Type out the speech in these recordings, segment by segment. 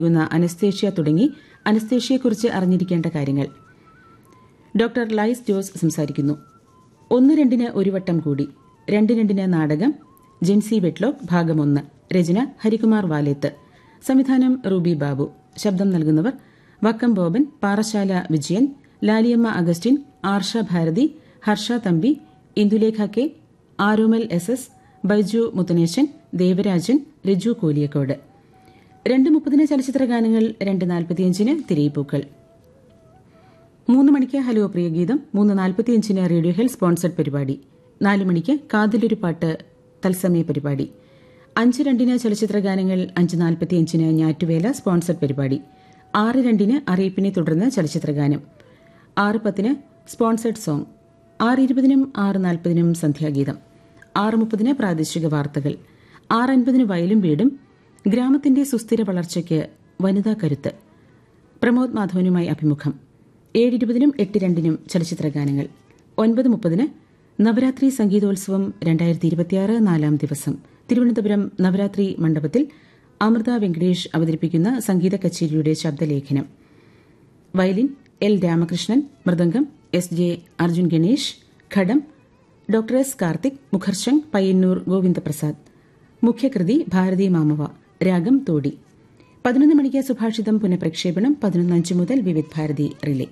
നൽകുന്ന അനസ്തേഷ്യ തുടങ്ങി അനസ്തേഷ്യയെക്കുറിച്ച് അറിഞ്ഞിരിക്കേണ്ട കാര്യങ്ങൾ ഡോക്ടർ ലൈസ് ജോസ് സംസാരിക്കുന്നു ഒന്ന് രണ്ടിന് ഒരു വട്ടം കൂടി രണ്ട് രണ്ടിന് നാടകം ജിൻസി വെട്ലോക്ക് ഭാഗം ഒന്ന് രചന ഹരികുമാർ വാലേത്ത് സംവിധാനം റൂബി ബാബു ശബ്ദം നൽകുന്നവർ Vakkam Boban Parassala Vijayan Laliyamma Augustine Arsha Bharathi Harsha Thampi Indulekha K Aromal S S Baiju Muthaneshan Devarajan Riju Koliyakode രണ്ട് മുപ്പതിന് ചലച്ചിത്ര ഗാനങ്ങൾ രണ്ട് നാൽപ്പത്തിയഞ്ചിന് തിരയിപ്പൂക്കൾ മൂന്ന് മണിക്ക് ഹലോ പ്രിയ ഗീതം മൂന്ന് നാൽപ്പത്തിയഞ്ചിന് റേഡിയോ ഹെൽ സ്പോൺസർഡ് പരിപാടി നാല് മണിക്ക് കാതിലൊരു പാട്ട് തത്സമയ പരിപാടി അഞ്ച് രണ്ടിന് ചലച്ചിത്ര ഗാനങ്ങൾ അഞ്ച് നാൽപ്പത്തിയഞ്ചിന് ഞാറ്റുവേല സ്പോൺസർഡ് പരിപാടി ആറ് രണ്ടിന് അറിയിപ്പിനെ തുടർന്ന് ചലച്ചിത്ര ഗാനം ആറ് പത്തിന് സ്പോൺസർഡ് സോങ് ആറ് ഇരുപതിനും ആറ് നാൽപ്പതിനും സന്ധ്യാഗീതം ആറ് മുപ്പതിന് പ്രാദേശിക വാർത്തകൾ ആറ് അൻപതിന് വയലും വീടും ഗ്രാമത്തിന്റെ സുസ്ഥിര വളർച്ചയ്ക്ക് വനിതാ കരുത്ത് പ്രമോദ് മാധവനുമായി അഭിമുഖം ഏഴ് ഇരുപതിനും എട്ട് രണ്ടിനും ചലച്ചിത്ര ഗാനങ്ങൾ ഒൻപത് മുപ്പതിന് നവരാത്രി സംഗീതോത്സവം രണ്ടായിരത്തി ഇരുപത്തിയാറ് നാലാം ദിവസം തിരുവനന്തപുരം നവരാത്രി മണ്ഡപത്തിൽ അമൃത വെങ്കടേഷ് അവതരിപ്പിക്കുന്ന സംഗീത കച്ചേരിയുടെ ശബ്ദലേഖനം violin L Ramakrishnan mridangam S J Arjun Ganesh ghatam doctor S Karthik മുഖർശങ് പയ്യന്നൂർ ഗോവിന്ദപ്രസാദ് മുഖ്യകൃതി ഭാരതി മാമവ രാഗം തോടി പതിനൊന്ന് മണിക്ക് സുഭാഷിതം പുനഃപ്രക്ഷേപണം പതിനൊന്ന് അഞ്ച് മുതൽ വിവിധ് ഭാരതി റിലേ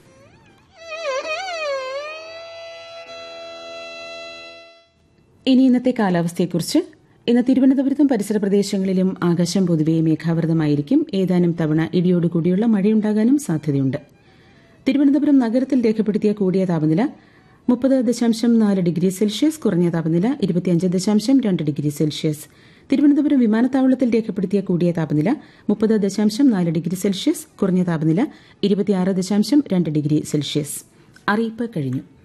ഇനി ഇന്നത്തെ കാലാവസ്ഥയെക്കുറിച്ച് ഇന്ന് തിരുവനന്തപുരത്തും പരിസര പ്രദേശങ്ങളിലും ആകാശം പൊതുവെ മേഘാവൃതമായിരിക്കും ഏതാനും തവണ ഇടിയോടുകൂടിയുള്ള മഴയുണ്ടാകാനും സാധ്യതയുണ്ട് തിരുവനന്തപുരം നഗരത്തിൽ രേഖപ്പെടുത്തിയ കൂടിയ താപനില മുപ്പത് ദശാംശം നാല് ഡിഗ്രി സെൽഷ്യസ് കുറഞ്ഞ താപനില ഇരുപത്തിയഞ്ച് ദശാംശം രണ്ട് ഡിഗ്രി സെൽഷ്യസ് തിരുവനന്തപുരം വിമാനത്താവളത്തിൽ രേഖപ്പെടുത്തിയ കൂടിയ താപനില മുപ്പത് ദശാംശം നാല് ഡിഗ്രി സെൽഷ്യസ് കുറഞ്ഞ താപനില ഇരുപത്തിയാറ് ദശാംശം രണ്ട് ഡിഗ്രി സെൽഷ്യസ് അറിയിപ്പ് കഴിഞ്ഞു